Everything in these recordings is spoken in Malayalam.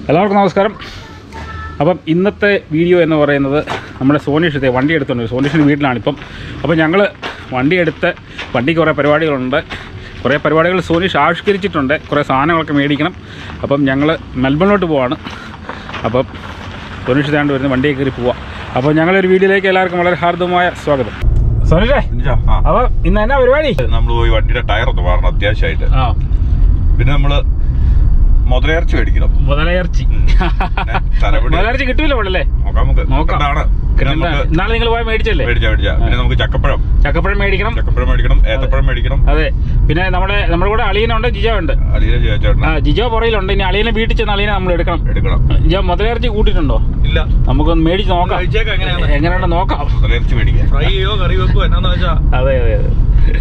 എല്ലാവർക്കും നമസ്കാരം അപ്പം ഇന്നത്തെ വീഡിയോ എന്ന് പറയുന്നത് നമ്മുടെ സോനീഷത്തെ വണ്ടി എടുത്തുണ്ട് സോനീഷിൻ്റെ വീട്ടിലാണിപ്പം അപ്പോൾ ഞങ്ങൾ വണ്ടി എടുത്ത് വണ്ടിക്ക് കുറേ പരിപാടികളുണ്ട് കുറേ പരിപാടികൾ സോനീഷ് ആവിഷ്കരിച്ചിട്ടുണ്ട് കുറേ സാധനങ്ങളൊക്കെ മേടിക്കണം അപ്പം ഞങ്ങൾ മെൽബണിലോട്ട് പോവാണ് അപ്പം സോനീഷ് താണ്ട് വരുന്ന വണ്ടിയെ കയറി പോവാം അപ്പോൾ ഞങ്ങളൊരു വീഡിയോയിലേക്ക് എല്ലാവർക്കും വളരെ ഹാർദമായ സ്വാഗതം സോനീഷേ അപ്പോൾ ഇന്ന് എന്നാ പരിപാടി നമ്മൾ പോയി വണ്ടിയുടെ ടയർ ഒന്ന് മാറണം അത്യാവശ്യമായിട്ട് ആ പിന്നെ നമ്മള് മുതലിറച്ചി മേടിക്കണം മുതലയർച്ചി ഉം. പിന്നെ തലമുടി മുതലയർച്ചി കിട്ടൂല ഇവിടെ അല്ലേ നോക്കാം നമുക്ക് നോക്കാം. എന്താണ് പിന്നെ പിന്നെന്താ? നമുക്ക് ഇന്നാളെ നിങ്ങൾ പോയി മേടിച്ചല്ലേ മേടിച്ച മേടിച്ച പിന്നെ നമുക്ക് ചക്കപ്പഴം ചക്കപ്പഴം മേടിക്കണം ചക്കപ്പഴം മേടിക്കണം ഏത്തപ്പഴം മേടിക്കണം അതെ പിന്നെ നമ്മുടെ നമ്മുടെ കൂടെ അളിയനുണ്ട് ജിജോ ഉണ്ട് അടിയിലെ ചേട്ടൻ ആ ജിജോ പുറയിലുണ്ട് ഇനി അളിയനെ വീട്ടിൽ ചെന്ന് അളിയനെ നമ്മൾ എടുക്കണം എടുക്കണം ജിജോ മുതലിറച്ചി കൂട്ടിയിട്ടുണ്ടോ ഇല്ല നമുക്കൊന്ന് മേടിച്ച് നോക്കാം കഴിച്ചേക്കാം എങ്ങനെയാണ് എങ്ങനെയുണ്ട് നോക്കാം മുതലിറച്ചി മേടിക്കാം ഫ്രൈ ചെയ്യോ കറി വെക്കോ എന്നാന്ന് വെച്ചാ അതെ അതെ അതെ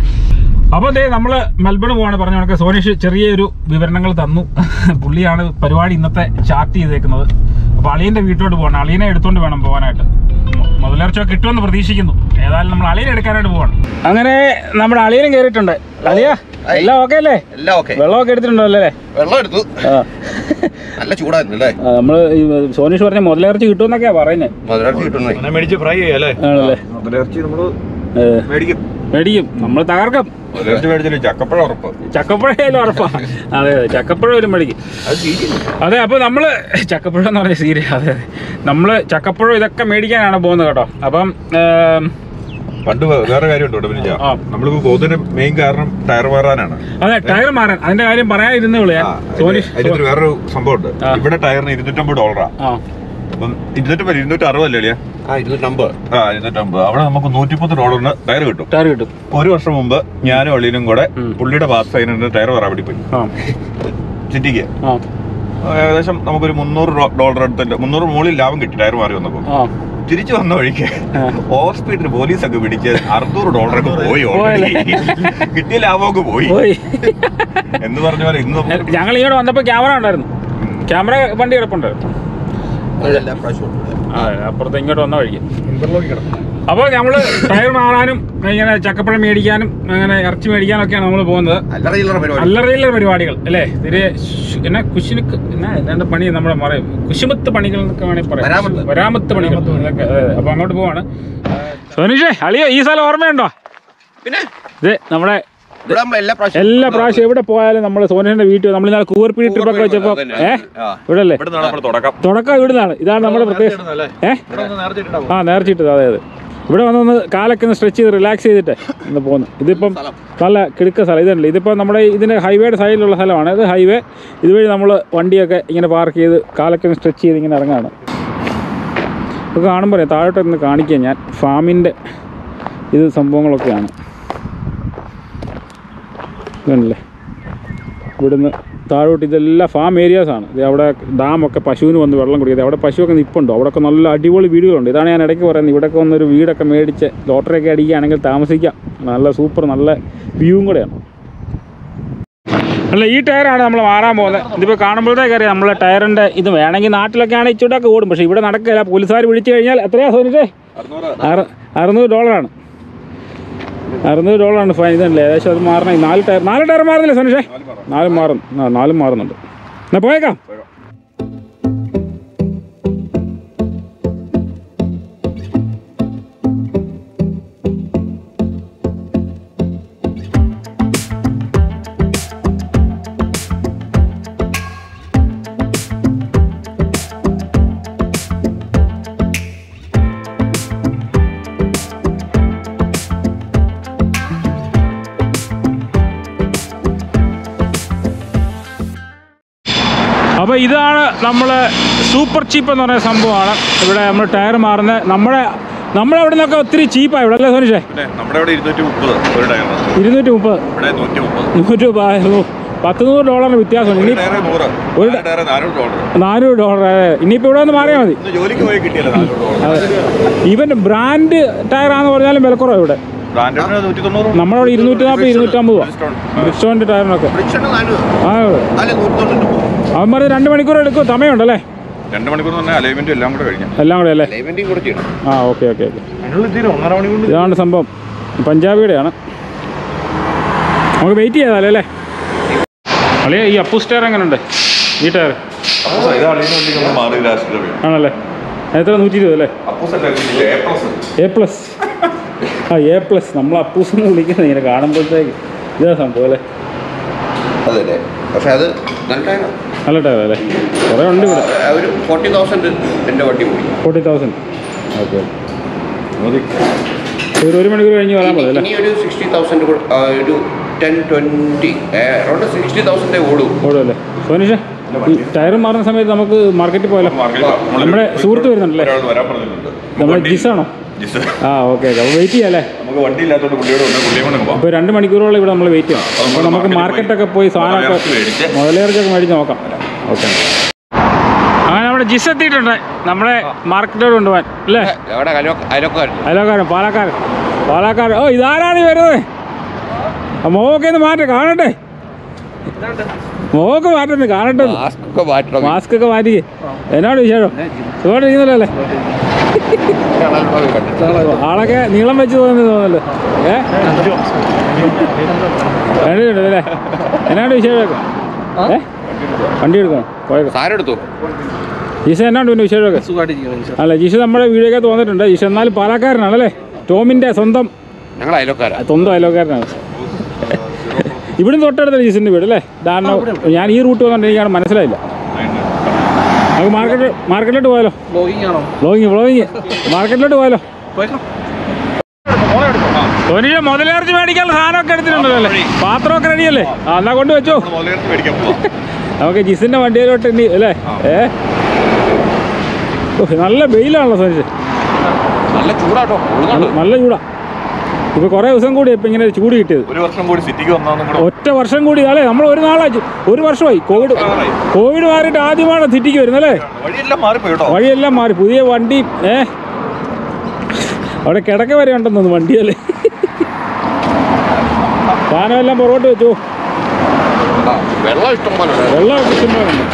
അപ്പോൾ ദേ നമ്മൾ മെൽബൺ പോവാണ് പറഞ്ഞ കണക്ക് സോനീഷ് ചെറിയൊരു വിവരണങ്ങൾ തന്നു പുള്ളിയാണ് പരിപാടി ഇന്നത്തെ ചാർട്ട് ചെയ്തേക്കുന്നത് അപ്പോൾ അളിയൻ്റെ വീട്ടിലോട്ട് പോകണം അളിയനെ എടുത്തുകൊണ്ട് വേണം പോകാനായിട്ട് മുതലർച്ച കിട്ടുമെന്ന് പ്രതീക്ഷിക്കുന്നു ഏതായാലും നമ്മൾ അളിയനെ എടുക്കാനായിട്ട് പോവാണ് അങ്ങനെ നമ്മുടെ അളിയനും കയറിയിട്ടുണ്ട് അളിയ എല്ലാം ഓക്കെ അല്ലേ എല്ലാം ഓക്കെ വെള്ളമൊക്കെ എടുത്തിട്ടുണ്ടോ അല്ലേ വെള്ളം എടുത്തു ആ നല്ല ചൂടായിരുന്നു അല്ലേ നമ്മൾ സോനീഷ് പറഞ്ഞ മുതലിറച്ചി കിട്ടുമെന്നൊക്കെയാ പറയുന്നത് മുതലാളി കിട്ടുന്നു അങ്ങനെ മേടിച്ച് ഫ്രൈ ചെയ്യല്ലേ ആണല്ലേ മുതലിറച്ചി നമ്മള് ഏ, മേടിക്കും മേടിക്കും നമ്മൾ തകർക്കും മുതലിറച്ചി മേടിച്ചില്ല ചക്കപ്പഴം ഉറപ്പ് ചക്കപ്പഴയിലും ഉറപ്പാ അതെ അതെ ചക്കപ്പഴം മേടിക്കും അത് ശരിയല്ല. അതെ അപ്പോൾ നമ്മൾ ചക്കപ്പഴം എന്ന് പറഞ്ഞ സീരിയ അതെ അതെ നമ്മൾ ചക്കപ്പഴം ഇതൊക്കെ മേടിക്കാനാണ് പോകുന്നത് കേട്ടോ അപ്പം ഏം, പണ്ട് വേ- വേറെ കാര്യമുണ്ട് കേട്ടോ പിന്നെ ആ. നമ്മളിപ്പോ പോകുന്നതിന് മെയിൻ കാരണം ടയർ മാറാനാണ് അതെ ടയർ മാറാൻ അതിന്റെ കാര്യം പറയാതിരുന്നേ ഉള്ളൂ ഞാൻ ആ, സോനീഷ് അതിനകത്ത് വേറൊരു സംഭവമുണ്ട് ആ. ഇവിടെ ടയറിന് ഇരുന്നൂറ്റമ്പത് ഡോളറാ ആ അപ്പം ഇരുന്നൂറ്റമ്പത് ഇരുന്നൂറ്റി അറുപതല്ലേ അളിയാ? ആ ഇരുന്നൂറ്റി നമ്പർ ആ ഇരുന്നൂറ്റമ്പത് അവിടെ നമുക്ക് നൂറ്റിപ്പത്ത് ഡോളറിന് ടയർ കിട്ടും ടയർ കിട്ടും ഒരു വർഷം മുമ്പ് ഞാനും അളിയനും കൂടെ ഉം. പുള്ളിയുടെ പാസ് സൈനിന്റെ ടയർ വരാൻ വേണ്ടി പോയി ആ സിറ്റിക്ക് ആ ഏകദേശം നമുക്കൊരു മുന്നൂറ് ഡോ- ഡോളർ അടുത്ത് മുന്നൂറ് മുകളിൽ ലാഭം കിട്ടി ടയർ മാറി വന്നപ്പോൾ ആ തിരിച്ചു വന്ന വഴിക്ക് ആ. ഓവർ സ്പീഡിന് പോലീസ് ഒക്കെ പിടിച്ച് അറുന്നൂറ് ഡോളറൊക്കെ പോയി already. കിട്ടിയ ലാഭമൊക്കെ പോയി പോയി എന്ന് പറഞ്ഞ പോലെ ഇന്ന് നമുക്ക് ഞങ്ങൾ ഇങ്ങോട്ട് വന്നപ്പോൾ ക്യാമറ ഉണ്ടായിരുന്നു ക്യാമറ വണ്ടി കിടപ്പുണ്ടായിരുന്നു അതെല്ലാം പ്രാവശ്യം ആ അപ്പുറത്ത് ഇങ്ങോട്ട് വന്ന വഴിക്ക് അപ്പോൾ നമ്മൾ ടയർ മാറാനും ഇങ്ങനെ ചക്കപ്പഴം മേടിക്കാനും അങ്ങനെ ഇറച്ചി മേടിക്കാനും ഒക്കെയാണ് നമ്മൾ പോകുന്നത് അല്ലറ ചില്ലറ പരിപാടി അല്ലറയില്ല പരിപാടികൾ അല്ലേ തിരെ ശ്- എന്നാ കുശിനുക്ക് എന്നാ എന്നാണ്ട് പണി നമ്മുടെ പറയും കുശുമത്ത് പണികൾ എന്നൊക്കെ വേണമെങ്കിൽ പറയാം വരാമത്ത്. വരാമത്ത് പണികൾ ഇതൊക്കെ അതെ, അതെ. അപ്പോൾ അങ്ങോട്ട് പോവാണ് സോനീഷേ അളിയ ഈ സ്ഥലം ഓർമ്മയുണ്ടോ പിന്നെ ഇത് നമ്മുടെ ഇവിടെ നമ്മൾ എല്ലാ പ്രാവശ്യം എല്ലാ പ്രാവശ്യം എവിടെ പോയാലും നമ്മൾ സോനീഷിന്റെ വീട്ടിൽ നമ്മൾ ഇന്നാൾ കൂവർപ്പിടി ട്രിപ്പൊക്കെ വെച്ചപ്പോൾ ഏ ഇവിടെ അല്ലേ ഇവിടെ നമ്മൾ തുടക്കം തുടക്കം ഇവിടുന്നാണ് ഇതാണ് നമ്മുടെ പ്രത്യേക ഏ ഇവിടെ ഒന്ന് നേരത്തെ ഇട്ടിട്ടാ ആ നേർച്ചിട്ടത് അതെ അതെ ഇവിടെ വന്നൊന്ന് കാലൊക്കെ ഒന്ന് സ്ട്രെച്ച് ചെയ്ത് റിലാക്സ് ചെയ്തിട്ട് ഒന്ന് പോകുന്നു ഇതിപ്പം നല്ല കിടുക്ക സ്ഥലം ഇതല്ലേ ഇതിപ്പോൾ നമ്മുടെ ഇതിൻ്റെ ഹൈവേയുടെ സൈഡിലുള്ള സ്ഥലമാണ് ഇത് ഹൈവേ ഇതുവഴി നമ്മൾ വണ്ടിയൊക്കെ ഇങ്ങനെ പാർക്ക് ചെയ്ത് കാലൊക്കെ ഒന്ന് സ്ട്രെച്ച് ചെയ്ത് ഇങ്ങനെ ഇറങ്ങാണ് ഇപ്പോൾ കാണുമ്പോൾ താഴോട്ട് ഒന്ന് കാണിക്കാം ഞാൻ ഫാമിൻ്റെ ഇത് സംഭവങ്ങളൊക്കെയാണ് ഇതല്ലേ ഇവിടുന്ന് താഴോട്ട് ഇതെല്ലാം ഫാം ഏരിയാസാണ് ഇത് അവിടെ ഡാമൊക്കെ പശുവിന് വന്ന് വെള്ളം കുടിക്കുന്നത് അവിടെ പശുവൊക്കെ നിൽപ്പുണ്ടോ അവിടെയൊക്കെ നല്ല അടിപൊളി വീടുകളുണ്ട് ഇതാണ് ഞാൻ ഇടയ്ക്ക് പറയുന്നത് ഇവിടെയൊക്കെ വന്നൊരു വീടൊക്കെ മേടിച്ച് ലോട്ടറിയൊക്കെ അടിക്കുകയാണെങ്കിൽ താമസിക്കാം നല്ല സൂപ്പർ നല്ല വ്യൂവും കൂടെയാണ് അല്ല ഈ ടയറാണ് നമ്മൾ മാറാൻ പോകുന്നത് ഇതിപ്പോൾ കാണുമ്പോഴത്തേക്ക് അറിയാം നമ്മളെ ടയറിൻ്റെ ഇത് വേണമെങ്കിൽ നാട്ടിലൊക്കെ ആണെങ്കിൽ ഇച്ചിട്ടൊക്കെ ഓടും പക്ഷേ ഇവിടെ നടക്കില്ല പോലീസുകാർ വിളിച്ചു കഴിഞ്ഞാൽ എത്രയാണ് സോനിച്ചേ അറു അറുന്നൂറ് ഡോളറാണ് അറുന്നൂറ് ഡോളറാണ് ഫൈൻ ഇതല്ലേ ഏകദേശം അത് മാറണം ഈ നാല് ടയർ നാല് ടയർ മാറുന്നില്ല സനുഷേ നാലും മാറും ആ നാലും മാറുന്നുണ്ട് എന്നാ പോയേക്കാം അപ്പോൾ ഇതാണ് നമ്മൾ സൂപ്പർ ചീപ്പ് എന്ന് പറയുന്ന സംഭവമാണ് ഇവിടെ നമ്മൾ ടയർ മാറുന്നത് നമ്മുടെ നമ്മളവിടെ നിന്നൊക്കെ ഒത്തിരി ചീപ്പാണ് ഇവിടെ അല്ലേ സോനിഷേ പിന്നെ നമ്മുടെ ഇവിടെ ഇരുന്നൂറ്റി മുപ്പത് ഒരു ടയറിന് ഇരുന്നൂറ്റി മുപ്പത് ഇവിടെ നൂറ്റി മുപ്പത് നൂറ്റി മുപ്പത് പത്ത് നൂറ് ഡോളറിന് വ്യത്യാസമുണ്ട് ഒരു ഇനി ടയറ് നൂറ് ഒരു നാല് ടയറ് നാനൂറ് ഡോളർ നാനൂറ് ഡോളർ ഇനിയിപ്പോൾ ഇവിടെ വന്ന് മാറിയാൽ മതി ഇന്ന് ജോലിക്ക് പോയി കിട്ടിയല്ലോ നാനൂറ് ഡോളർ അതെ ഈവൻ ബ്രാൻഡ് ടയറാന്ന് പറഞ്ഞാലും വിലക്കുറവ് ഇവിടെ ബ്രാൻഡിന് നൂറ്റി തൊണ്ണൂറ് നമ്മളവിടെ ഇരുന്നൂറ്റി നാൽപ്പത് ഇരുന്നൂറ്റമ്പത് Bridgestone. ബ്രിസ്റ്റോണിൻ്റെ ടയറിനൊക്കെ ഫ്രിക്ഷൻ നാനൂറ് ആ നാല് നൂറ്റി തൊണ്ണൂറ്റി അവൻ പറഞ്ഞ് രണ്ട് മണിക്കൂർ എടുക്കും സമയമുണ്ടല്ലേ രണ്ട് മണിക്കൂർ തന്നെ അലൈൻമെന്റും എല്ലാം കൂടെ കഴിഞ്ഞു എല്ലാം കൂടെ അല്ലേ ലൈവൻറ്റിയും കൂടെ ചെയ്യണം ആ ഓക്കെ ഓക്കെ ഓക്കെ അതിനുള്ളിൽ തീരും ഒന്നര മണി കൊണ്ട് ഇതാണ് സംഭവം പഞ്ചാബിയുടെയാണ് നമുക്ക് വെയിറ്റ് ചെയ്താലേ അല്ലേ അളിയ ഈ അപ്പു സ്റ്റയർ എങ്ങനെയുണ്ട് ഈ ടയർ അപ്പൂസ ഇത് അളിയനെ ഉണ്ടെങ്കിൽ ഒന്ന് മാറി രാഷ്ട്രീയ ആണല്ലേ എത്ര നൂറ്റി ഇരുപത് അല്ലേ അപ്പൂസന്റെ എ പ്ലസ് എ പ്ലസ് ആ എ പ്ലസ് നമ്മൾ അപ്പൂസ് എന്ന് വിളിക്കുന്നത് ഇങ്ങനെ കാണുമ്പോഴത്തേക്ക് ഇതാ സംഭവം അല്ലേ അതല്ലേ പക്ഷെ അത് നല്ല ടയറാ. നല്ല ടയർ അല്ലേ കുറേ ഉണ്ട് ഇവിടെ ആ, ഒരു ഫോർട്ടി തൗസൻഡ് എൻ്റെ വണ്ടി പോയി ഫോർട്ടി തൗസൻഡ് ഓക്കെ ഒരു ഒരു മണിക്കൂർ കഴിഞ്ഞ് വരാൻ മതി അല്ലേ ഇനി ഒരു സിക്സ്റ്റി തൗസൻഡ് ഒരു ടെൻ ട്വൻറ്റി അറൗണ്ട് സിക്സ്റ്റി തൗസൻഡേ ഓടൂ ഓടും അല്ലേ സോനിഷ ഈ ടയർ മാറുന്ന സമയത്ത് നമുക്ക് മാർക്കറ്റിൽ പോയാലോ നമ്മുടെ സുഹൃത്ത് വരുന്നുണ്ടല്ലേ? ഒരാൾ വരാൻ പറഞ്ഞിട്ടുണ്ട് നമ്മുടെ വണ്ടി- ജിസാണോ ജിസ് ആ ഓക്കെ ഓക്കെ അപ്പോൾ വെയിറ്റ് ചെയ്യാം അല്ലേ നമുക്ക് വണ്ടി ഇല്ലാത്തതുകൊണ്ട് പുള്ളിയോട് ഉണ്ട് പുള്ളിയെ കൊണ്ട് പോവാം അപ്പോൾ രണ്ട് മണിക്കൂറോളം ഇവിടെ നമ്മൾ വെയിറ്റ് ചെയ്യണം അപ്പോൾ അപ്പോൾ നമുക്ക് market മാർക്കറ്റൊക്കെ പോയി പോയി സാധനമൊക്കെ മുതലിറച്ചി മേടിച്ച് മുതലേർച്ചൊക്കെ മേടിച്ച് നോക്കാം ഓക്കെ അങ്ങനെ നമ്മുടെ ജിസ് എത്തിയിട്ടുണ്ട് നമ്മളെ മാർക്കറ്റോട് കൊണ്ടുപോകാൻ അല്ലേ അവിടെ അയലോ അയലോക്കാരൻ അയലോക്കാരൻ പാലക്കാരൻ പാലക്കാരൻ ഓ ഇതാരാണ് ഈ വരുന്നത് ആ മോക്കെ ഒന്ന് മാറ്റേ കാണട്ടെ മോക്ക് മാറ്റുന്നു കാണട്ടെ ഒന്ന്. മാസ്ക് ഒക്കെ മാറ്റണം മാസ്ക് ഒക്കെ മാറ്റി എന്നാണ് വിശേഷം സുഖമായിട്ടിരിക്കുന്നല്ലോ അല്ലേ ആളൊക്കെ നീളം വെച്ച് തോന്നുന്നു തോന്നല്ലോ ഏ കണ്ടിട്ടുണ്ട് അല്ലേ എന്നാണ് വിശേഷമൊക്കെ ഏ വണ്ടി എടുക്കണം പോയേക്കാം സാരം എടുത്തു ജീസ എന്നാണ്ട് പിന്നെ വിശേഷമൊക്കെ അല്ല ജീസ നമ്മുടെ വീഡിയോക്കെ തോന്നിട്ടുണ്ട് ജീസ എന്നാലും പാലക്കാരനാണല്ലേ ടോമിൻ്റെ സ്വന്തം ഞങ്ങൾ അയലോക്കാരാ സ്വന്തം അയലോക്കാരനാണ് ഇവിടുന്ന് തൊട്ടടുത്ത ജീസിൻ്റെ വീട് അല്ലേ ധാരണ ഞാൻ ഈ റൂട്ട് വന്നിട്ട് എനിക്കാണ് മനസ്സിലായില്ല നമുക്ക് മാർക്കറ്റ് മാർക്കറ്റിലോട്ട് പോയാലോ ബ്ലോഗിംഗ് ആണോ വ്ളോഗിങ് വ്ളോഗിങ് മാർക്കറ്റിലോട്ട് പോയാലോ പോയേക്കാം ധോനിയ മുതലേർച്ച് മേടിക്കാനുള്ള സാധനമൊക്കെ എടുത്തിട്ടുണ്ടല്ലോ അല്ലേ പാത്രമൊക്കെ റെഡിയല്ലേ ആ എന്നാ കൊണ്ട് വെച്ചോ മുതലിറച്ചി മേടിക്കാൻ പോവാം നമുക്ക് ജിസിന്റെ വണ്ടിയിലോട്ട് ഇനി അല്ലേ ഏ ഓ, നല്ല വെയിലാണല്ലോ സോനിച്ച് നല്ല ചൂടാട്ടോ നല്ല- നല്ല ചൂടാ ഇപ്പൊ കുറെ ദിവസം കൂടി ഇപ്പൊ ഇങ്ങനെ ചൂട് കിട്ടിയത് ഒരു വർഷം കൂടി സിറ്റിക്ക് വന്നാന്നും കൂടെ ഒറ്റ വർഷം കൂടി അല്ലേ നമ്മൾ ഒരു നാളായി ഒരു വർഷമായി കോവിഡ് കോവിഡ് മാറിയിട്ട് ആദ്യമാണ് സിറ്റിക്ക് വരുന്നത് അല്ലേ വഴിയെല്ലാം മാറിപ്പോയി കേട്ടോ വഴിയെല്ലാം മാറി പുതിയ വണ്ടി ഏ അവിടെ കിടക്ക വരെ ഉണ്ടെന്ന് തോന്നുന്നു വണ്ടിയല്ലേ സാധനമെല്ലാം പുറകോട്ട് വെച്ചു ആ, വെള്ളം ഇഷ്ടം പോലെ ഉണ്ട്. വെള്ളം ഇഷ്ടംപോലുണ്ട്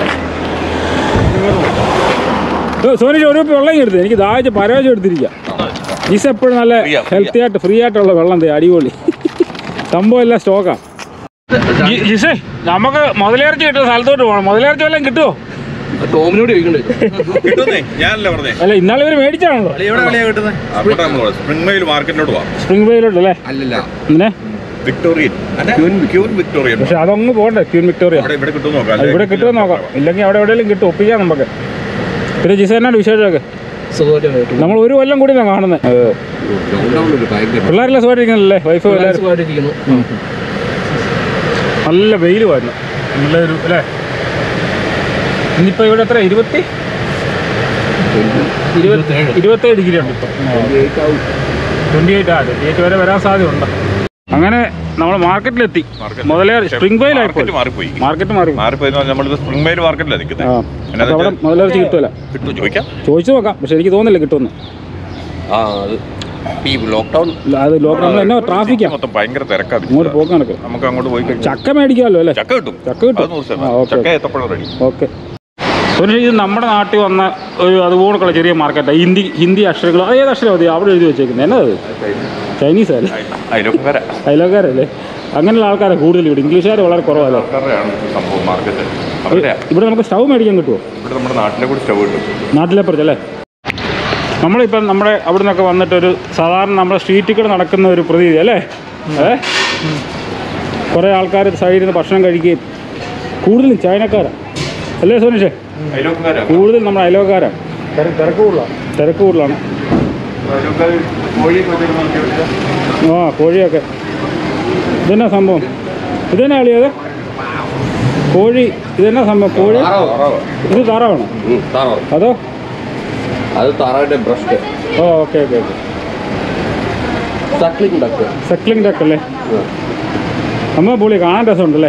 സോനിഷ് ഒരു കുപ്പി വെള്ളം എടുത്ത് എനിക്ക് ദാഹിച്ച് പരവശം എടുത്തിരിക്കാം ഈസ് എപ്പോഴും നല്ല Free ആ, free ആ. ഹെൽത്തി ആയിട്ട് ഫ്രീ ആയിട്ടുള്ള വെള്ളം തേ അടിപൊളി സംഭവം എല്ലാം സ്റ്റോക്കാ ജിസേ നമുക്ക് മുതലേർച്ച കിട്ടുന്ന സ്ഥലത്തോട്ട് പോകണം മുതലേർച്ച വല്ലതും കിട്ടുമോ ടോമിനോട് ചോദിക്കണ്ടേ കിട്ടുന്നേ ഞാനല്ലേ പറഞ്ഞേ അല്ല ഇന്നാളെ ഇവർ മേടിച്ചാണല്ലോ എവിടെ കളിയാ കിട്ടുന്നത് അങ്ങോട്ട് നമ്മൾ സ്പ്രിംഗ് മെയിൽ മാർക്കറ്റിലോട്ട് പോവാം സ്പ്രിംഗ് വേയിലോട്ട് അല്ലേ അല്ലല്ല പിന്നെ വിക്ടോറിയൻ ക്യൂൻ ക്യൂൻ വിക്ടോറിയൻ പക്ഷെ അതങ്ങ് പോകണ്ടേ ക്യൂൻ വിക്ടോറിയ അവിടെ ഇവിടെ കിട്ടും നോക്കാം അത് ഇവിടെ കിട്ടുമെന്ന് നോക്കാം ഇല്ലെങ്കിൽ അവിടെ എവിടെയെങ്കിലും കിട്ടും ഒപ്പിക്കാം നമുക്ക് പിന്നെ ജിസേനാണ് വിശേഷമൊക്കെ സുഖമായിട്ട് നമ്മൾ ഒരു കൊല്ലം കൂടി കാണുന്നത് ലോക്ക്ഡൗൺ ഒരു ഭയങ്കര പിള്ളേരെല്ലാം സുഖമായിട്ടിരിക്കുന്നല്ലേ വൈഫ് എല്ലാവരും സുഖമായിട്ടിരിക്കുന്നു നല്ല വെയിൽ വരുന്നു നല്ലൊരു അല്ലേ ഇന്നിപ്പോൾ ഇവിടെ എത്ര ഇരുപത്തി ഇരുപത്തി ഇരുപത്തേഴ് ഡിഗ്രി ഉണ്ട് ഇപ്പം ട്വൻറ്റി എയ്റ്റ് ആ ട്വൻറ്റി എയ്റ്റ് വരെ വരാൻ സാധ്യതയുണ്ട് അങ്ങനെ നമ്മൾ മാർക്കറ്റിലെത്തി മുതലേ സ്പ്രിംഗ് വെയിലായിപ്പോയി മാർക്കറ്റ് മാറിപ്പോയി മാർക്കറ്റ് മാറി മാറിപ്പോയി നമ്മളിത് സ്പ്രിംഗ് മെയിൽ മാർക്കറ്റിലാണ് ആ നിൽക്കുന്നത് അപ്പോൾ അവിടെ മുതലേർച്ച കിട്ടുമല്ല കിട്ടും ചോദിക്കാം ചോദിച്ചു നോക്കാം പക്ഷെ എനിക്ക് തോന്നുന്നില്ല കിട്ടുമെന്ന് ആ അത് ഈ ലോക്ക്ഡൗൺ ഇല്ല, അത് ലോക്ക്ഡൗൺ എന്നാ ട്രാഫിക്കാ മൊത്തം ഭയങ്കര തിരക്കാണ് ഇങ്ങോട്ട് പോക്ക് കണക്ക് നമുക്ക് അങ്ങോട്ട് പോയി കഴിഞ്ഞാൽ ചക്ക മേടിക്കാമല്ലോ അല്ലേ ചക്ക കിട്ടും ചക്ക കിട്ടും അത് നൂറ് ആ ശതമാനം ഓക്കെ ചക്ക ഏത്തപ്പഴം റെഡി ഓക്കെ സുനിൽ ഇത് നമ്മുടെ നാട്ടിൽ വന്ന ഒരു അതുപോലുള്ള ചെറിയ മാർക്കറ്റാണ് ഹിന്ദി ഹിന്ദി അക്ഷരങ്ങൾ അത് ഏത് അക്ഷരം മതി അവിടെ എഴുതി വെച്ചേക്കുന്നത് എന്നാ അത് ചൈനീസ് അല്ലേ അതിലൊക്കെ അയലോക്കാരല്ലേ അങ്ങനെയുള്ള ആൾക്കാരെ കൂടുതൽ ഇവിടെ ഇംഗ്ലീഷുകാർ വളരെ കുറവല്ലേ ആൾക്കാരുടെയാണ് സംഭവം മാർക്കറ്റ് അവരുടെ ഇവിടെ നമുക്ക് സ്റ്റൗ മേടിക്കാൻ കിട്ടുമോ ഇവിടെ നമ്മുടെ നാട്ടിലെ കൂടി സ്റ്റവ് കിട്ടും നാട്ടിലെ പുറത്ത് അല്ലേ നമ്മളിപ്പം നമ്മുടെ അവിടെ നിന്നൊക്കെ വന്നിട്ടൊരു സാധാരണ നമ്മുടെ സ്ട്രീറ്റിൽ കൂടെ നടക്കുന്ന ഒരു പ്രതീതി അല്ലേ ഏ കുറേ ആൾക്കാർ സൈഡിൽ നിന്ന് ഭക്ഷണം കഴിക്കുകയും കൂടുതലും ചൈനക്കാരാണ് അല്ലേ സോനിഷേ അതിലൊക്കെ കൂടുതൽ നമ്മുടെ അയലോക്കാരാണ് തിരക്ക് കൂടുതലാണ് തിരക്ക് കൂടുതലാണ് കോഴിയൊക്കെ വെച്ചിട്ട് നോക്കി വെച്ചാൽ ആ കോഴിയൊക്കെ ഇതെന്നാ സംഭവം ഇതെന്നാ കളിയത് കോഴി ഇതെന്നാ സംഭവം കോഴി ഇത് താറാവാണോ താറാവ് അതോ അത് താറാവിന്റെ ബ്രസ്റ്റ് ഓ okay okay okay suckling duck suckling duck അല്ലേ നമ്മൾ പൊളി കാണാൻ രസമുണ്ടല്ലേ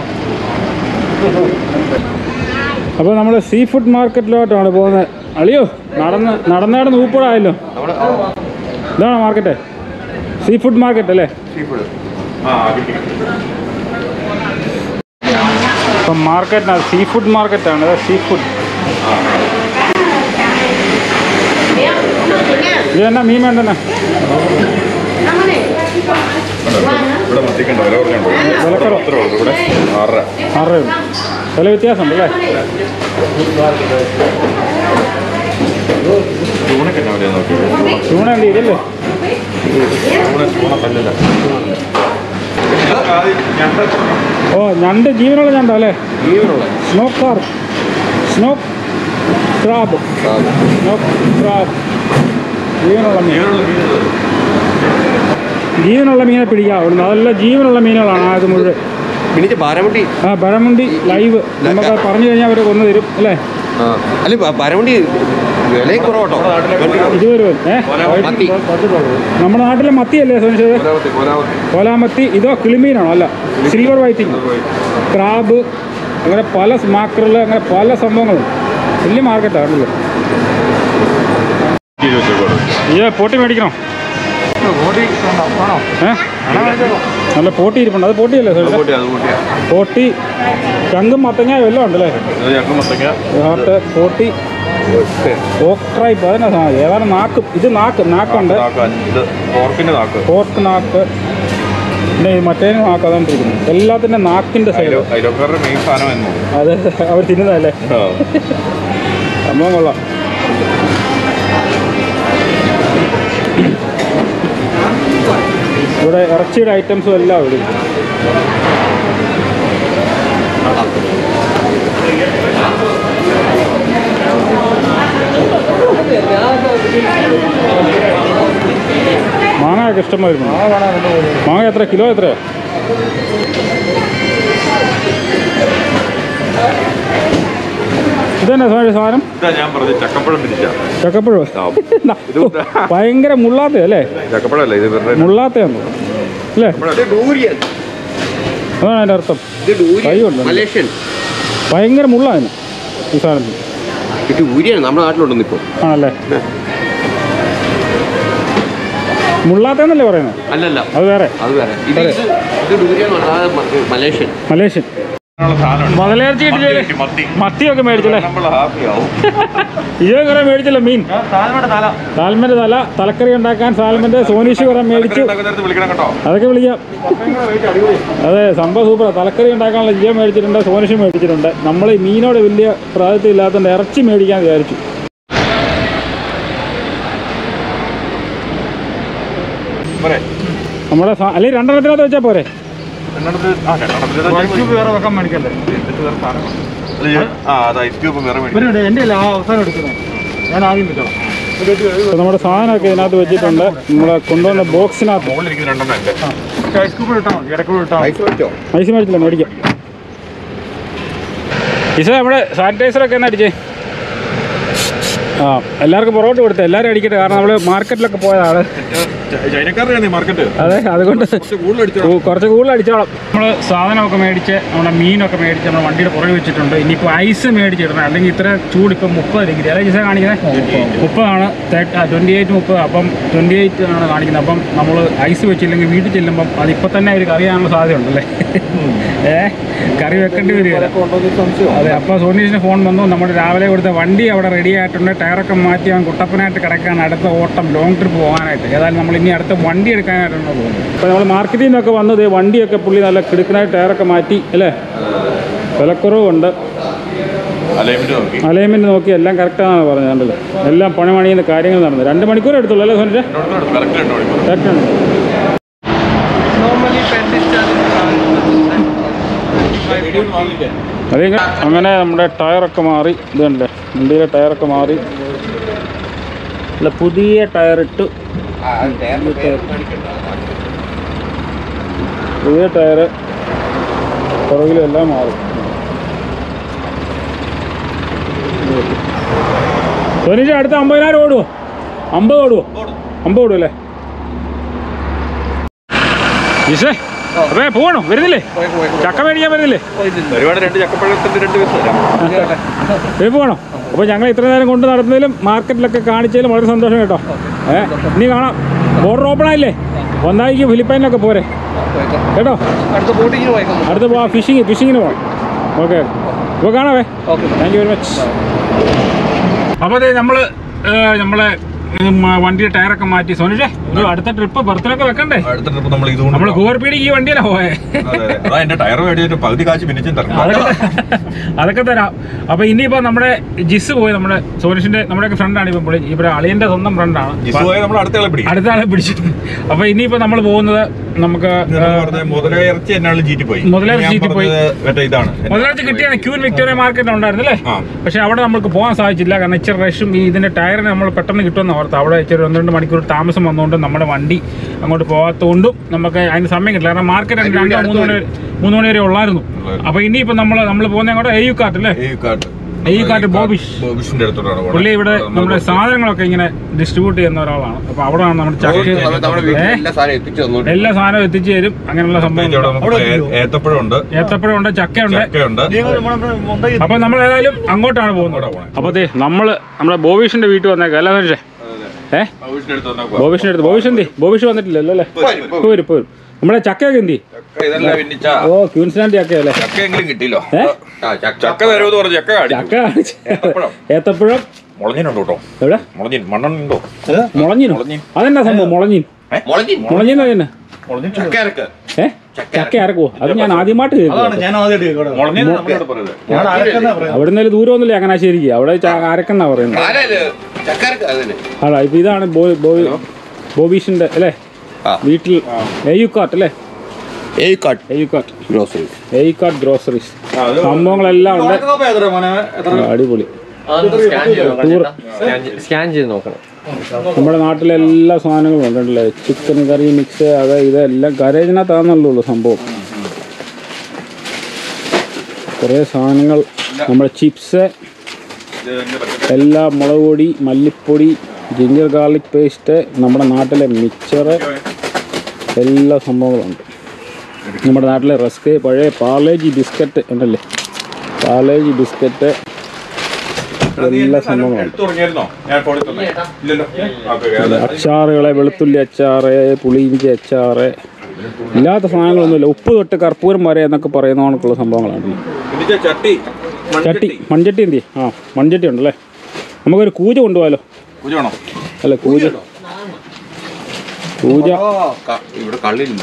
അപ്പോൾ നമ്മൾ സീ ഫുഡ് മാർക്കറ്റിലോട്ടാണ് പോകുന്നത് അളിയോ നടന്ന് നടന്ന് നടന്ന് ഊപ്പടായല്ലോ ഇതാണോ മാർക്കറ്റ് സീ ഫുഡ് മാർക്കറ്റ് അല്ലേ ആ കിട്ടി ഇപ്പം മാർക്കറ്റിനാണ് സീ ഫുഡ് മാർക്കറ്റാണ് സീ ഫുഡ് ഇത് എന്നാ മീൻ വേണ്ടെന്നാ ഇവിടെ മത്തിക്കണ്ട വില പറഞ്ഞുണ്ടോ വിലക്കുറവ്. എത്ര ഉള്ളൂ ഇവിടെ ആറര ആറ് രൂപ വില വ്യത്യാസമുണ്ട് അല്ലേ ചൂണൊക്കെ എന്നാ വിലയാ നോക്കിയത്? ചൂണ ഉണ്ട് ഇതല്ലേ ചൂണ ചൂണ കല്ലില്ല ഓ ഞണ്ട് ജീവനുള്ള ഞണ്ടോ അല്ലേ snow car snow crab snow crab ജീവനുള്ള മീൻ ജീവനുള്ള മീനെ പിടിക്കാം അവിടുന്ന് അതല്ല ജീവനുള്ള മീനുകളാണ് ആ ഇത് മുഴുവൻ പിന്നെ ബാരമുണ്ടി ആ പഴമുണ്ടി ലൈവ് നമുക്ക് പറഞ്ഞു കഴിഞ്ഞാൽ അവർ കൊന്നു തരും അല്ലേ ആ അല്ല ബ- ബാരമുണ്ടി വില കുറവട്ടോ ഇരുപത് രൂപ ഏ മത്തി നമ്മുടെ നാട്ടിലെ മത്തിയല്ലേ സുനിഷത് കോലാമത്തി ഇതോ കിളിമീനാണോ അല്ല സിൽവർ വൈറ്റിംഗ് ക്രാബ് അങ്ങനെ പല മാക്കറിൽ അങ്ങനെ പല സംഭവങ്ങളും വലിയ മാർക്കറ്റാണ് അല്ലേ ഈ പോട്ടി മേടിക്കണോ ഏ നല്ല പോട്ടി ഇരിപ്പുണ്ട് അത് പോട്ടിയല്ലേ സുനിഷ പോട്ടി ചങ്കും മത്തങ്ങ വല്ലതും ഉണ്ടല്ലേ ഹാർട്ട് പോട്ടി ഓക്ട്രൈപ്പ് അതന്നെ സാധനം ഏതാണ്ട് നാക്കും ഇത് നാക്ക് നാക്കുണ്ട് ഇത് പോർക്കിന്റെ നാക്ക് പോർക്ക് നാക്ക് പിന്നെ ഈ മറ്റേ നാക്ക് അതാണ് ഇരിക്കുന്നത് എല്ലാത്തിൻ്റെ നാക്കിൻ്റെ സൈഡ് അയലോക്കാരുടെ മെയിൻ സാധനം എന്നോ അത് അവർ തിന്നുന്നതല്ലേ സംഭവം കൊള്ളാം ഇവിടെ ഇറച്ചിയുടെ ഐറ്റംസും എല്ലാം ഇവിടെ മാങ്ങയൊക്കെ ഇഷ്ടം വരുന്നു മാങ്ങ എത്ര കിലോ എത്രയാ ഇതന്നെ സ്വാമി സാധനം ഇതാ ഞാൻ പറഞ്ഞത് ചക്കപ്പഴം പിരിച്ച ചക്കപ്പഴം ഇത് ഭയങ്കര മുള്ളാത്ത അല്ലേ ചക്കപ്പഴല്ല ഇത് വെറുതെ മുള്ളാത്തയാണ് അല്ലേ ഡൂരിയൻ അതാണ് അതിൻ്റെ അർത്ഥം ഇത് കൈ ഡൂരിയൻ കൊണ്ട് മലേഷ്യൻ ഭയങ്കര മുള്ളാണ് ഈ സാധനത്തിന് ഇത് ഡൂരിയൻ നമ്മുടെ നാട്ടിലുണ്ടെന്ന് ഇപ്പോൾ ആണല്ലേ മുള്ളാത്തെന്നല്ലേ പറയുന്നത് അല്ലല്ല അത് വേറെ അത് വേറെ ഇത് ഇത് ഇത് ഡൂരിയൻ മലേഷ്യൻ മലേഷ്യൻ സാധനമാണ് മുതലേർച്ചി കിട്ടില്ലേ മത്തി, മത്തി മത്തിയൊക്കെ മേടിച്ചല്ലേ നമ്മൾ ഹാപ്പി ആവും ഇതേ കുറെ മേടിച്ചല്ലോ മീൻ സാൽമന്റെ തല തലക്കറി ഉണ്ടാക്കാൻ സാൽമന്റെ സോനീഷ് കുറെ മേടിച്ചു നേരത്തെ വിളിക്കണം കേട്ടോ അതൊക്കെ വിളിക്കാം അതെ സംഭവം സൂപ്പറാണ് തലക്കറി ഉണ്ടാക്കാനുള്ള ജിയോ മേടിച്ചിട്ടുണ്ട് സോനിഷ് മേടിച്ചിട്ടുണ്ട് നമ്മൾ ഈ മീനോട് വലിയ പ്രായത്തിൽ ഇല്ലാത്തതുകൊണ്ട് ഇറച്ചി മേടിക്കാൻ വിചാരിച്ചു പോരെ നമ്മുടെ സാ- അല്ലെങ്കിൽ രണ്ടെണ്ണത്തിനകത്ത് വെച്ചാൽ പോരെ രണ്ടെണ്ണത്തിന് ആ രണ്ടെണ്ണത്തിന് വേറെ വെക്കാൻ മേടിക്കല്ലേ അല്ല, ഞാൻ- ആ അത് ഐസ് ക്യൂബ് വേറെ മേടിക്കും എൻ്റെ അല്ല ആ അവസാനം എടുക്കുന്നത് ഞാൻ ആദ്യം വെച്ചോളാം അപ്പോൾ നമ്മുടെ സാധനമൊക്കെ ഇതിനകത്ത് വെച്ചിട്ടുണ്ട് നമ്മൾ കൊണ്ടുവന്ന ബോക്സിനകത്ത് മുകളിലിരിക്കുന്ന രണ്ടെണ്ണം ഉണ്ട് ഐസ് ക്യൂബ് ഇട്ടാൽ മതി ഇടയ്ക്കൂടെ ഇട്ടാൽ മതി ഐസ് വെച്ചോ ഐസ് മേടിച്ചില്ല മേടിക്കാം ഇസ നമ്മുടെ സാനിറ്റൈസറൊക്കെ എന്നാ അടിച്ചേ ആ എല്ലാവർക്കും പുറകോട്ട് കൊടുത്തേ എല്ലാവരും അടിക്കട്ടെ കാരണം നമ്മൾ മാർക്കറ്റിലൊക്കെ പോയതാണ് ചൈനക്കാരുടെ മാർക്കറ്റ് അതെ അതുകൊണ്ട് കുറച്ച് കൂടുതൽ അടിച്ചു കൂ- കുറച്ച് കൂടുതൽ അടിച്ചോളാം നമ്മൾ സാധനമൊക്കെ മേടിച്ച് നമ്മുടെ മീനൊക്കെ മേടിച്ച് നമ്മുടെ വണ്ടിയുടെ പുറകെ വെച്ചിട്ടുണ്ട് ഇനിയിപ്പോൾ ഐസ് മേടിച്ചിടണം അല്ലെങ്കിൽ ഇത്ര ചൂട് ഇപ്പം മുപ്പത് ഡിഗ്രി അല്ലേ ജിസ കാണിക്കുന്നത് മുപ്പതാണ് ട്വൻറ്റി എയ്റ്റ് മുപ്പത് അപ്പം ട്വൻറ്റി എയ്റ്റ് ആണ് കാണിക്കുന്നത് അപ്പം നമ്മൾ ഐസ് വെച്ചില്ലെങ്കിൽ വീട്ടിൽ ചെല്ലുമ്പം അതിപ്പോൾ തന്നെ ഒരു കറിയാനുള്ള സാധ്യതയുണ്ടല്ലേ ഏ കറി വെക്കേണ്ടി വരികയില്ല അതെ അപ്പോൾ സോനീഷിന് ഫോൺ വന്നു നമ്മൾ രാവിലെ കൊടുത്ത വണ്ടി അവിടെ റെഡി ആയിട്ടുണ്ട് ടയറൊക്കെ മാറ്റി അവൻ കുട്ടപ്പനായിട്ട് കിടക്കുകയാണ് അടുത്ത ഓട്ടം ലോങ് ട്രിപ്പ് പോകാനായിട്ട് ഏതായാലും നമ്മൾ ഇനി അടുത്ത വണ്ടി എടുക്കാനായിട്ടാണ് പോകുന്നത് അപ്പോൾ നമ്മൾ മാർക്കറ്റിൽ നിന്നൊക്കെ വന്നത് വണ്ടിയൊക്കെ പുള്ളി നല്ല കിടക്കനായിട്ട് ടയറൊക്കെ മാറ്റി അല്ലേ വിലക്കുറവുണ്ട് അലൈൻമെന്റ് നോക്കി അലൈൻമെൻറ്റ് നോക്കി എല്ലാം കറക്റ്റാണെന്ന് പറഞ്ഞത് കണ്ടല്ലോ എല്ലാം പണി പണിയുന്ന കാര്യങ്ങൾ നടന്നു രണ്ട് മണിക്കൂർ എടുത്തുള്ളൂ അല്ലേ സോനിഷ കറക്റ്റ് രണ്ട് മണിക്കൂർ കറക്റ്റാണ് നോർമലി അത് കഴിഞ്ഞ് അങ്ങനെ നമ്മുടെ ടയറൊക്കെ മാറി ഇത് കണ്ടേ വണ്ടിയിലെ ടയറൊക്കെ മാറി അല്ല പുതിയ ടയർ ഇട്ടു പുതിയ ടയർ പുറകിലും എല്ലാം മാറി സോനീജ് അടുത്ത അമ്പതിനായിരം ഓടുവോ അമ്പത് ഓടുവോ അമ്പത് ഓടും അല്ലേ ജിസേ അപ്പേ പോകണോ വരുന്നില്ലേ ചക്ക മേടിക്കാൻ വരുന്നില്ലേ ഒരുപാട് രണ്ട് ചക്കപ്പഴത്തിന്റെ രണ്ട് പീസ് തരാം ഇത് പോകണോ അപ്പോൾ ഞങ്ങൾ ഇത്ര നേരം കൊണ്ട് നടന്നതിലും മാർക്കറ്റിലൊക്കെ കാണിച്ചതിലും വളരെ സന്തോഷം കേട്ടോ ഏ ഇനി കാണാം ബോർഡർ ഓപ്പൺ ആയില്ലേ ഒന്നായിക്ക് ഫിലിപ്പൈനിലൊക്കെ പോരെ കേട്ടോ അടുത്ത ബോട്ടിങ്ങിന് പോയേക്കാം അടുത്ത പോവാം ഫിഷിങ് ഫിഷിങ്ങിന് പോവാം ഓക്കെ ഇപ്പോൾ കാണാവേ okay thank you very much അപ്പോൾ അതെ നമ്മൾ നമ്മളെ ഉം, ആ, വണ്ടിയുടെ ടയറൊക്കെ മാറ്റി സോനിഷേ ഒരു അടുത്ത ട്രിപ്പ് ബർത്ത്ഡേ വെക്കണ്ടേ അടുത്ത ട്രിപ്പ് നമ്മൾ ഇതുകൊണ്ട് നമ്മള് കൂവർപ്പീടിക്ക് ഈ വണ്ടിയിലാ പോയേ അതെ, അതെ. അതാ എന്റെ ടയർ മേടിച്ചിട്ട് പകുതി കാശ് പിന്നിച്ചും തരണം അതൊക്കെ അതൊക്കെ തരാം അപ്പൊ ഇനിയിപ്പോ നമ്മുടെ ജിസ് പോയി നമ്മുടെ സോനിഷിന്റെ നമ്മുടെ ഫ്രണ്ടാണ് ഇപ്പൊ പുള്ളി ഇവിടെ അളിയന്റെ സ്വന്തം ഫ്രണ്ടാണ് ജിസുവായി നമ്മൾ അടുത്ത ആളെ പിടിക്കും അടുത്ത ആളെ പിടിച്ചു അപ്പൊ ഇനിയിപ്പോ നമ്മൾ പോകുന്നത് നമുക്ക് മുതലേ ഇറച്ചി എന്നാലും ചീറ്റി പോയി മുതലേ ഞാൻ ചീറ്റി പോയി. പറഞ്ഞത് മറ്റേ ഇതാണ് മുതലാഴ്ച കിട്ടിയാണ് ക്യൂൻ വിക്ടോറിയ മാർക്കറ്റ് ഉണ്ടായിരുന്നു അല്ലേ ആ. പക്ഷെ അവിടെ നമുക്ക് പോകാൻ സാധിച്ചില്ല കാരണം ഇച്ചിരി റഷും ഈ ഇതിന്റെ ടയറിന് നമ്മൾ പെട്ടെന്ന് കിട്ടുമെന്ന് ഓർത്ത് അവിടെ ഇച്ചിരി ഒന്ന് രണ്ട് മണിക്കൂർ താമസം വന്നുകൊണ്ട് നമ്മുടെ വണ്ടി അങ്ങോട്ട് പോകാത്തതുകൊണ്ടും നമുക്ക് അതിന് സമയം കിട്ടില്ല കാരണം മാർക്കറ്റ് രണ്ടോ മൂന്ന് മണി വരെ- മൂന്ന് മണി വരെ ഉള്ളായിരുന്നു അപ്പൊ ഇനിയിപ്പോ നമ്മൾ നമ്മൾ പോകുന്ന അങ്ങോട്ട് എ യു കാർട്ട് അല്ലേ ഈ കാട്ട് ഈ കാട്ട് ബോബിഷ് ബോബിഷിന്റെ അടുത്തോട്ടാണ് പോണത്. പുള്ളി ഇവിടെ നമ്മൾ നമ്മുടെ സാധനങ്ങളൊക്കെ ഇങ്ങനെ ഡിസ്ട്രിബ്യൂട്ട് ചെയ്യുന്ന ഒരാളാണ് അപ്പൊ അവിടെയാണ് നമ്മുടെ ചക്ക നമ്മുടെ വീട്ടിൽ ഏ? എല്ലാ സാധനം എത്തിച്ചു തന്നു എല്ലാ സാധനവും എത്തിച്ചു തരും അങ്ങനെയുള്ള പ്രത്യേകിച്ച് അവിടെ സംഭവങ്ങൾ നമുക്ക് ഏ- ഏത്തപ്പഴമുണ്ട് ഏത്തപ്പഴമുണ്ട് ചക്കയുണ്ട് ചക്കയുണ്ട് അപ്പൊ നമ്മൾ ഏതായാലും അങ്ങോട്ടാണ് പോകുന്നത് അപ്പൊ അതെ നമ്മള് നമ്മുടെ ബോബീഷിന്റെ വീട്ടിൽ വന്നേക്കാം അല്ല മനുഷ്യ ഏ ബോബിഷിന്റെ അടുത്ത് വന്നാ പോവാം. ബോബീഷിന്റെ അടുത്ത് ബോബീഷ് എന്തി ബോബീഷ് വന്നിട്ടില്ലല്ലോ അല്ലേ ഇപ്പൊ വരും ഇപ്പൊ വരും നമ്മുടെ ചക്കയൊക്കെ എന്തി ചക്ക ഇതല്ല പിന്നിച്ചാ ഓ ക്യൂൻസ്ലാൻഡ് ചക്കയല്ലേ ചക്ക എങ്കിലും കിട്ടിയില്ലോ ഏ ആ ചക്ക ചക്ക തരുമെന്ന് പറഞ്ഞു ചക്ക കാണിച്ചു ചക്ക കാണിച്ച്. ഏത്തപ്പഴം. ഏത്തപ്പഴം മുളഞ്ഞിനുണ്ടോ കേട്ടോ എവിടെ മുളഞ്ഞിൻ മണ്ണുണ്ടോ മുളഞ്ഞിനോ മുളഞ്ഞിൻ. അതെന്നാ സംഭവം മുളഞ്ഞിൻ മുളഞ്ഞി മുളഞ്ഞിന്ന് തന്നെ ചക്ക ഇറക്ക് ഏ ചക്ക അരക്കുവോ അത് ഞാൻ ആദ്യമായിട്ട് കേൾക്കും അതാണ് ഞാൻ ആദ്യമായിട്ട് കേൾക്കണത് മുളഞ്ഞിൻ നമ്മുടെ പറയുന്നത് ഞാൻ ആരൊക്കെന്നാ പറയുന്നത് അവിടെ നിന്ന് ദൂരമൊന്നുമില്ല അങ്ങനാശ്ശേരിക്ക് അവിടെ ച- അരക്കെന്നാ പറയുന്നത് ആരല്ലേ ചക്ക ഇറക്ക് അതിന് അതാ ഇപ്പൊ ഇതാണ് ബോ- ബോ- ബോബീഷിന്റെ അല്ലേ ആ. വീട്ടിൽ എയുക്കാട്ട് അല്ലേ ഏയ് കട്ട് എയുക്കാട്ട് ഗ്രോസറി എയുക്കാട്ട് ഗ്രോസറീസ് ആ, അത് സംഭവങ്ങളെല്ലാം ഉണ്ട് കപ്പ എത്ര മോനെ എത്ര ആ, അടിപൊളി ടൂർ സ്കാൻ ചെയ്ത് നോക്കണം നമ്മുടെ നാട്ടിലെ എല്ലാ സാധനങ്ങളും ഉണ്ടല്ലേ ചിക്കൻ കറി മിക്സ് അത് ഇതെല്ലാം കരേജിനകത്താണെന്നുള്ളൂ സംഭവം കുറേ സാധനങ്ങൾ നമ്മുടെ ചിപ്സ് ഇത് എന്റെ പച്ചക്കറി എല്ലാ മുളക് പൊടി മല്ലിപ്പൊടി ജിഞ്ചർ ഗാർലിക് പേസ്റ്റ് നമ്മുടെ നാട്ടിലെ മിക്സറ് എല്ലാ സംഭവങ്ങളുണ്ട് നമ്മുടെ നാട്ടിലെ റസ്ക് പഴയ പാർലേജി ബിസ്ക്കറ്റ് ഉണ്ടല്ലേ പാർലേജി ബിസ്ക്കറ്റ് എല്ലാ സംഭവങ്ങളുണ്ട് എടുത്തു തുടങ്ങിയായിരുന്നോ ഞാൻ ഫോണിൽ തന്നെ ഇല്ലല്ലോ ഓക്കെ അത് അച്ചാറുകളെ വെളുത്തുള്ളി അച്ചാറ് പുളിയിഞ്ചി അച്ചാറ് ഇല്ലാത്ത സാധനങ്ങളൊന്നുമില്ല ഉപ്പ് തൊട്ട് കർപ്പൂരം വരെ എന്നൊക്കെ പറയുന്ന കണക്കുള്ള സംഭവങ്ങളാണ് ഇതിന്റെ ചട്ടി ചട്ടി മൺചട്ടി എന്തി ആ മൺചട്ടി ഉണ്ടല്ലേ നമുക്കൊരു കൂജ കൊണ്ടുപോകാലോ കുജാണോ അല്ല കൂജ കൂജ ക- ഇവിടെ കള്ളിരുന്നു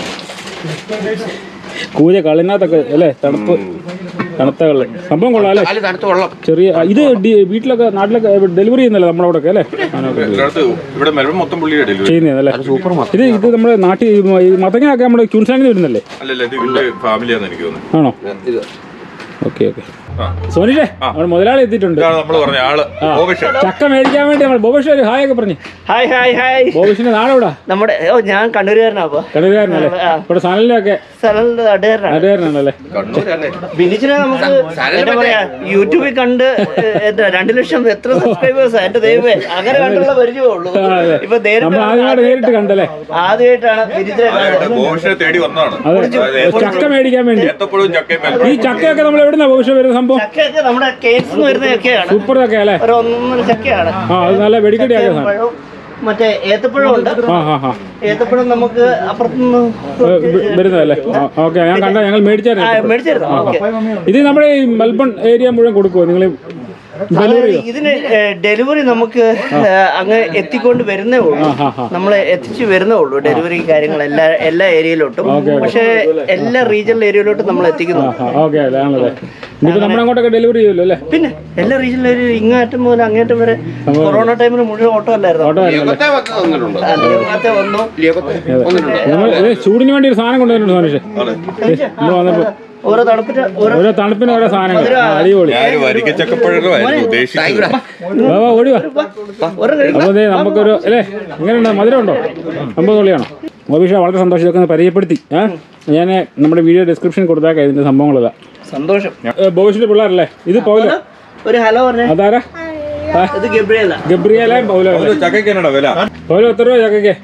കൂജ കളിനകത്തൊക്കെ അല്ലേ തണുപ്പ് തണുത്ത കള്ള് സംഭവം കൊള്ളാം അല്ലേ കാല് തണുത്ത വെള്ളം ചെറിയ ആ, ഇത് ഡി- വീട്ടിലൊക്കെ നാട്ടിലൊക്കെ ഡെലിവറി ചെയ്യുന്നല്ലേ നമ്മുടെ അവിടെ അല്ലേ സാധനമൊക്കെ ഇതിനകത്ത് ഇവിടെ മെലവും മൊത്തം പുള്ളിയുടെ ഡെലിവറി ചെയ്യുന്നതല്ലേ ഇത് ഇത് നമ്മുടെ നാട്ടിൽ ഈ മത്തങ്ങയൊക്കെ നമ്മുടെ ക്യൂൻസാനിൽ വരുന്നല്ലേ അല്ലല്ല ഇത് ഇവന്റെ ഫാമിലിയാന്ന് എനിക്ക് തോന്നുന്നു ആണോ ഇത് ഓക്കെ ഓക്കെ ആ. സോനിഷേ അവിടെ മുതലാളി എത്തിയിട്ടുണ്ട് ഇതാണ് നമ്മൾ പറഞ്ഞ ആള് ഓകേഷ് ചക്ക മേടിക്കാൻ വേണ്ടി നമ്മൾ ബോബേഷ് ഒരു ഹായ് ഒക്കെ പറഞ്ഞു ഹായ് ഹായ് ഹായ് ബോബേഷിന്റെ നാടെവിടാ നമ്മുടെ ഓ ഞാൻ കണ്ണൂരുകാരനാ അപ്പൊ കണ്ണൂരുകാരനല്ലേ ഇവിടെ സനലിലൊക്കെ സ്ഥലം നാട്ടുകാരനാണ് നാട്ടുകാരനാണല്ലേ കണ്ണൂരല്ലേ ബിനിച്ചിനെ നമുക്ക് സാലറി എന്താ പറയാ യൂട്യൂബിൽ കണ്ട് ഏ, എന്താ രണ്ട് ലക്ഷം എത്ര സബ്സ്ക്രൈബേഴ്സ് എന്റെ ദൈവമേ അങ്ങനെ കണ്ടുള്ള പരിചയമേ ഉള്ളൂ ആ, അതെ. ഇപ്പൊ നമ്മൾ ആദ്യമായിട്ട് നേരിട്ട് കണ്ടല്ലേ ആദ്യമായിട്ടാണ് ബിനിച്ചിനെ കാണുന്നത് ഓകേഷിനെ തേടി വന്നതാണ് അതെ ചക്ക മേടിക്കാൻ വേണ്ടി ഏത്തപ്പഴവും ചക്കയും ഈ മേലും ചക്കയൊക്കെ നമ്മൾ എവിടുന്ന ബോബേഷ് വരുന്ന സംഭവം ചക്കയൊക്കെ നമ്മുടെ കേസ് വരുന്ന ചക്കയാണ് സൂപ്പർ ചക്ക അല്ലേ ഒരു ഒന്നൊന്നര ചക്കയാണ് ആ അത് നല്ല വെടിക്കടിയാക്കിയ സാധനം പഴവും മറ്റേ ഏത്തപ്പഴം ഉണ്ട് ആ ആ ആ ഏത്തപ്പഴം നമുക്ക് അപ്പുറത്തുനിന്ന് ഏ, വ- വരുന്നതല്ലേ ഓക്കെ ഞാൻ കണ്ട ഞങ്ങൾ ആ, മേടിച്ചായിരുന്നു മേടിച്ചിരുന്നു ഓക്കെ ഇത് നമ്മുടെ ഈ മെൽബൺ ഏരിയ മുഴുവൻ കൊടുക്കുമോ നിങ്ങൾ ഡെലിവറി ചെയ്യോ ഇതിന് ഡെലിവറി നമുക്ക് ഏ, അങ്ങ് എത്തിക്കൊണ്ട് വരുന്നേ ഉള്ളൂ ആ ആ നമ്മൾ എത്തിച്ചു വരുന്നേ ഉള്ളൂ ഡെലിവറി കാര്യങ്ങൾ എല്ലാ എല്ലാ ഏരിയയിലോട്ടും പക്ഷേ എല്ലാ റീജിയണൽ ഏരിയയിലോട്ടും നമ്മൾ എത്തിക്കുന്നു ആ ഓക്കെ അല്ലേ ആണല്ലേ ഇനിയിപ്പോൾ നമ്മുടെ അങ്ങോട്ടൊക്കെ ഡെലിവറി ചെയ്യുമല്ലോ അല്ലേ പിന്നെ എല്ലാ റീജിയണൽ ഏരിയ ഇങ്ങാറ്റം മുതൽ അങ്ങേറ്റം വരെ കൊറോണ ടൈമിൽ മുഴുവൻ ഓട്ടോ അല്ലായിരുന്നു ഓട്ടോ അല്ലേ ലിയോഗത്തെ വന്ന് തന്നിട്ടുണ്ട് അതിനകത്തെ വന്നു ലിയോഗത്തെ വന്നിട്ടുണ്ട് നമ്മൾ ഇത് ചൂടിന് വേണ്ടി ഒരു സാധനം കൊണ്ടുവന്നിട്ടുണ്ട് സോനിഷ് നമ്മൾ വന്നപ്പോൾ ഓരോ തണുപ്പിന് ഓരോ ഓരോ തണുപ്പിന് ഓരോ സാധനങ്ങൾ ആ, അടിപൊളി ഞാൻ വരിക്കച്ചക്കപ്പഴമായിരുന്നു ഉദ്ദേശിച്ചത് വാ, വാ, ഓടി വാ ഓരോ കഴി- അപ്പോൾ ദേ നമുക്കൊരു അല്ലേ എങ്ങനെയുണ്ട് മധുരം ഉണ്ടോ അമ്പത് തുള്ളിയാണോ മോബിഷ വളരെ സന്തോഷം ഇതൊക്കെ ഒന്ന് പരിചയപ്പെടുത്തി ഏ ഞാൻ നമ്മുടെ വീഡിയോ ഡിസ്ക്രിപ്ഷൻ കൊടുത്തേക്കാം ഇതിൻ്റെ സംഭവങ്ങളെല്ലാം സന്തോഷം ബോബിഷിൻ്റെ പിള്ളേരല്ലേ ഇത് പൗലോ ഒരു ഹലോ പറഞ്ഞേ അതാരാ ആ, ഇത് ഗബ്രിയല ഗബ്രിയേലെ പൗലോ അല്ലേ ചക്കയ്ക്ക് എന്നടാ വില പൗലോ എത്ര രൂപ ചക്കയ്ക്ക്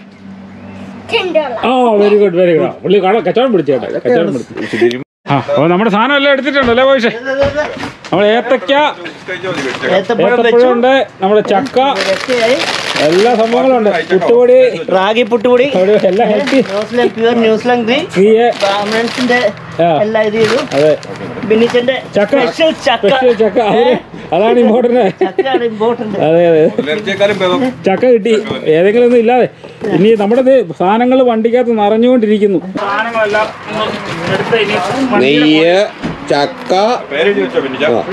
ആ വെരി ഗുഡ് വെരി ഗുഡ് പുള്ളി കട കച്ചവടം പിടിച്ചേട്ടെ കച്ചവടം പിടിച്ചു ആ അപ്പോൾ നമ്മുടെ സാധനം എല്ലാം എടുത്തിട്ടുണ്ടല്ലേ ബോബിഷേ നമ്മൾ ഏത്തക്ക ഏത്തപ്പഴം വെച്ചു ഏത്തപ്പഴമുണ്ട് നമ്മുടെ ചക്ക വെച്ചയായി എല്ലാ സംഭവങ്ങളും ഉണ്ട് പുട്ടുപൊടി റാഗി പുട്ടുപൊടി അവിടെ എല്ലാം healthy New Zealand pure New Zealand green ഫ്രീയെ ബ്രാഹ്മണൻസിന്റെ ആ എല്ലാം ഇത് ചെയ്തു അതെ ബിന്നിച്ചന്റെ ചക്ക സ്പെഷ്യൽ ചക്ക സ്പെഷ്യൽ ചക്ക അവര് അതാണ് ഇമ്പോർട്ടൻ്റ് ചക്കയാണ് ഇമ്പോർട്ടന്റ് അതെ അതെ പുലർച്ചേക്കാളും ഭേദം ചക്ക കിട്ടി ഏതെങ്കിലും ഒന്നും ഇല്ലാതെ ഇനി നമ്മുടെ ദേ സാധനങ്ങൾ വണ്ടിക്കകത്ത് നിറഞ്ഞുകൊണ്ടിരിക്കുന്നു സാധനങ്ങളെല്ലാം എടുത്ത് ഇനി നെയ്യ് ചക്ക പേര് ചോദിച്ചോ പിന്നെ ചാ-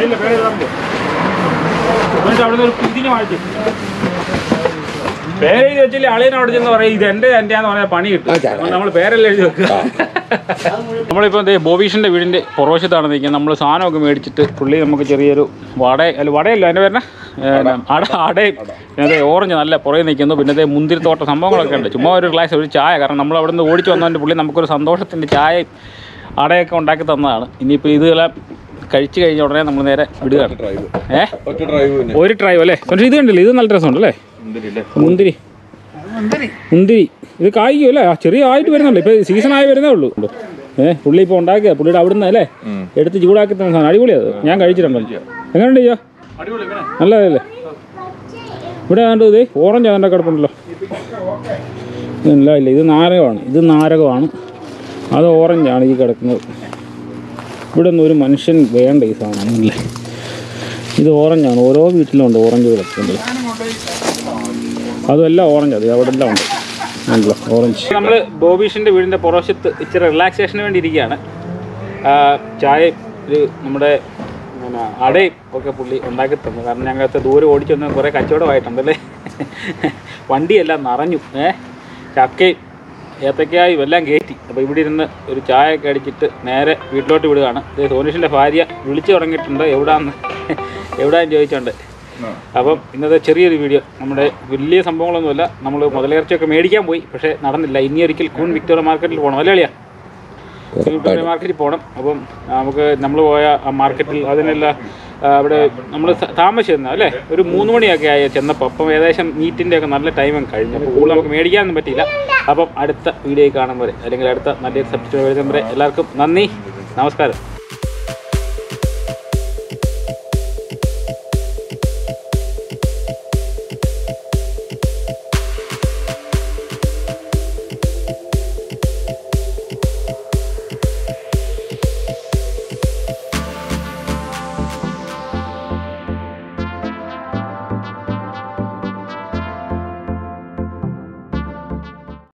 അവിടെ ഒരു കുതിന് വാങ്ങിച്ചു പേരെഴുതി വെച്ചില്ലേ അളിയൻ അവിടെ ചെന്ന് പറയും ഇത് എന്റെ എന്റെയാന്ന് പറഞ്ഞാൽ പണി കിട്ടും ആ, ചാ. നമ്മൾ പേരെല്ലാം എഴുതി വെക്കുക നമ്മളിപ്പോൾ ദേ ബോബീഷിന്റെ വീടിന്റെ പുറവശത്താണ് നിൽക്കുന്നത് നമ്മൾ സാധനമൊക്കെ മേടിച്ചിട്ട് പുള്ളി നമുക്ക് ചെറിയൊരു വട അല്ല വടയല്ല അതിന്റെ പേരണ അട അടയും പിന്നെ അതെ ഓറഞ്ച് നല്ല പുറകെ നിൽക്കുന്നു പിന്നെ അതേ മുന്തിരിത്തോട്ട സംഭവങ്ങളൊക്കെ ഉണ്ട് ചുമ്മാ ഒരു ഗ്ലാസ് ഒരു ചായ കാരണം നമ്മൾ അവിടെ നിന്ന് ഓടിച്ചു വന്നതിൻ്റെ പുള്ളി നമുക്കൊരു സന്തോഷത്തിൻ്റെ ചായയും അടയൊക്കെ ഉണ്ടാക്കി തന്നതാണ് ഇനിയിപ്പോൾ ഇതെല്ലാം കഴിച്ചു കഴിഞ്ഞ ഉടനെ നമ്മൾ നേരെ വിടുകയാണ് ഏ ഒറ്റ ഡ്രൈവ് തന്നെ ഒരു ട്രൈവ് അല്ലേ പക്ഷേ ഇത് കണ്ടില്ലേ ഇത് നല്ല രസമുണ്ട് അല്ലേ എന്തിനില്ലേ മുന്തിരി മുന്തിരി ഇത് കായ്ക്കും അല്ലേ ആ ചെറിയ ആയിട്ട് വരുന്നുണ്ട് ഇപ്പൊ സീസൺ ആയി വരുന്നേ ഉള്ളൂ ഏഹ് പുള്ളി ഇപ്പൊ ഉണ്ടാക്കിയ പുള്ളിയുടെ അവിടുന്ന് അല്ലേ എടുത്ത് ചൂടാക്കി തന്ന സാധനം അടിപൊളിയത് ഞാൻ കഴിച്ചിട്ടുണ്ടോ എങ്ങനെയുണ്ട് ചെയ്യാ നല്ലതല്ലേ ഇവിടെ കണ്ടു ഇത് ഓറഞ്ച് അതിൻ്റെ കിടപ്പുണ്ടല്ലോ ഇല്ല ഇല്ല ഇത് നാരകമാണ് ഇത് നാരകമാണ് അത് ഓറഞ്ചാണ് ഈ കിടക്കുന്നത് ഇവിടെ ഒന്നും ഒരു മനുഷ്യൻ വേണ്ട ഈ സാധനം അല്ലേ ഇത് ഓറഞ്ചാണ് ഓരോ വീട്ടിലും ഉണ്ട് ഓറഞ്ച് കിടക്കുന്നത് അതുമെല്ലാം ഓറഞ്ച് അത് അവിടെ എല്ലാം ഉണ്ട് ഉണ്ടല്ലോ ഓറഞ്ച് നമ്മൾ ബോബീഷിൻ്റെ വീടിൻ്റെ പുറവശത്ത് ഇച്ചിരി റിലാക്സേഷന് വേണ്ടി ഇരിക്കുകയാണ് ആ, ചായയും ഒരു നമ്മുടെ പിന്നെ അടയും ഒക്കെ പുള്ളി ഉണ്ടാക്കി തന്നു കാരണം ഞങ്ങൾക്ക് ദൂരെ ഓടിച്ചു വന്ന് കുറേ കച്ചവടമായിട്ടുണ്ടല്ലേ വണ്ടിയെല്ലാം നിറഞ്ഞു ഏ ചക്കയും ഏത്തക്കായും എല്ലാം കയറ്റി അപ്പോൾ ഇവിടെ ഇരുന്ന് ഒരു ചായ ഒക്കെ അടിച്ചിട്ട് നേരെ വീട്ടിലോട്ട് വിടുകയാണ് ഇത് സോനീഷിൻ്റെ ഭാര്യ വിളിച്ചു തുടങ്ങിയിട്ടുണ്ട് എവിടാന്ന് എവിടാന്ന് ചോദിച്ചോണ്ട് അപ്പം ഇന്നത്തെ ചെറിയൊരു വീഡിയോ നമ്മുടെ വലിയ സംഭവങ്ങളൊന്നുമല്ല നമ്മൾ മുതലേർച്ചയൊക്കെ മേടിക്കാൻ പോയി പക്ഷേ നടന്നില്ല ഇനി ഒരിക്കൽ കൂൺ വിക്ടോറിയ മാർക്കറ്റിൽ പോകണം അല്ലേ അളിയാ കൂൺ വിക്ടോറിയ മാർക്കറ്റിൽ പോകണം അപ്പം നമുക്ക് നമ്മൾ പോയ ആ മാർക്കറ്റിൽ അതിനെല്ലാം ആ, അവിടെ നമ്മൾ താമസിച്ചിരുന്ന അല്ലേ ഒരു മൂന്ന് മണിയൊക്കെ ആയി ചെന്നപ്പോൾ അപ്പം ഏകദേശം മീറ്റിൻ്റെ ഒക്കെ നല്ല ടൈമും കഴിഞ്ഞു അപ്പോൾ കൂടുതൽ നമുക്ക് മേടിക്കാനൊന്നും പറ്റിയില്ല അപ്പം അടുത്ത വീഡിയോ കാണുമ്പോൾ അല്ലെങ്കിൽ അടുത്ത നല്ലൊരു സബ്ജക്റ്റ് വരുന്നവരെ എല്ലാവർക്കും നന്ദി നമസ്കാരം